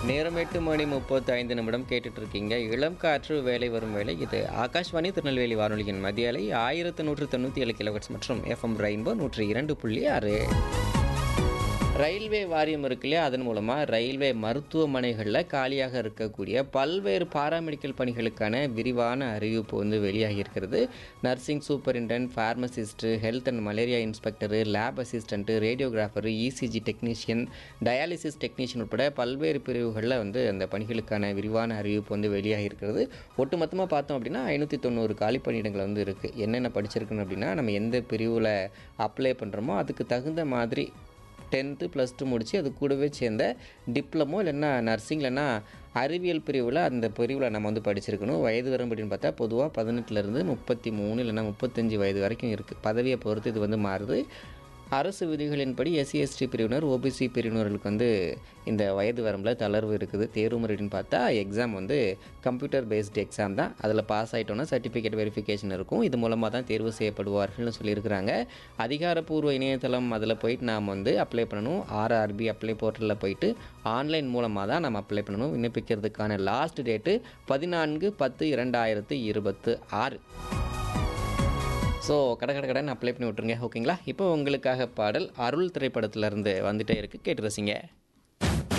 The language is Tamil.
நேரம் எட்டு மணி முப்பத்தி ஐந்து நிமிடம் கேட்டுட்டு இருக்கீங்க இளம் காற்று வேலை வரும் வேலை இது ஆகாஷ்வாணி திருநெல்வேலி வானொலியின் மத்திய அலை ஆயிரத்து நூற்று தொண்ணூற்றி ஏழு கிலோஹெட்ஸ் மற்றும் எஃப்எம் ரெயின்போ நூற்றி இரண்டு புள்ளி ஆறு ரயில்வே வாரியம் இருக்கு இல்லையா அதன் மூலமாக ரயில்வே மருத்துவமனைகளில் காலியாக இருக்கக்கூடிய பல்வேறு பாராமெடிக்கல் பணிகளுக்கான விரிவான அறிவிப்பு வந்து வெளியாகி இருக்கிறது nursing superintendent pharmacist health and malaria inspector lab assistant radiographer ECG technician dialysis technician உட்பட பல்வேறு பிரிவுகளில் வந்து அந்த பணிகளுக்கான விரிவான அறிவிப்பு வந்து வெளியாகி இருக்கிறது ஒட்டுமொத்தமாக பார்த்தோம் அப்படின்னா ஐநூற்றி தொண்ணூறு காலி பணியிடங்கள் வந்து இருக்குது என்னென்ன படிச்சிருக்கணும் அப்படின்னா நம்ம எந்த பிரிவில் அப்ளை பண்ணுறோமோ அதுக்கு தகுந்த மாதிரி டென்த்து ப்ளஸ் டூ முடித்து அது கூடவே சேர்ந்த டிப்ளமோ இல்லைன்னா நர்சிங் இல்லைன்னா அறிவியல் பிரிவில் அந்த பிரிவில் நம்ம வந்து படிச்சிருக்கணும் வயது வரம்பு அப்படின்னு பார்த்தா பொதுவாக பதினெட்டுலேருந்து முப்பத்தி மூணு இல்லைன்னா முப்பத்தஞ்சு வயது வரைக்கும் இருக்குது பதவியை பொறுத்து இது வந்து மாறுது அரசு விதிகளின்படி எஸ்சி எஸ்டி பிரிவினர் ஓபிசி பிரிவினர்களுக்கு வந்து இந்த வயது வரம்பில் தளர்வு இருக்குது தேர்வு முறைன்னு பார்த்தா எக்ஸாம் வந்து கம்ப்யூட்டர் பேஸ்டு எக்ஸாம் தான் அதில் பாஸ் ஆகிட்டோன்னா சர்டிஃபிகேட் வெரிஃபிகேஷன் இருக்கும் இது மூலமாக தான் தேர்வு செய்யப்படுவார்கள்னு சொல்லியிருக்கிறாங்க அதிகாரப்பூர்வ இணையதளம் அதில் போயிட்டு நாம் வந்து அப்ளை பண்ணணும் ஆர்ஆர்பி அப்ளை போர்ட்டலில் போயிட்டு ஆன்லைன் மூலமாக தான் நம்ம அப்ளை பண்ணணும் விண்ணப்பிக்கிறதுக்கான லாஸ்ட் டேட்டு பதினான்கு பத்து இரண்டாயிரத்து இருபத்து ஆறு ஸோ கடை கடை கடன் அப்ளை பண்ணி விட்ருங்க ஓகேங்களா இப்போ உங்களுக்காக பாடல் அருள் திரைப்படத்திலேருந்து வந்துட்டே இருக்குது கேட்டு ரசிங்க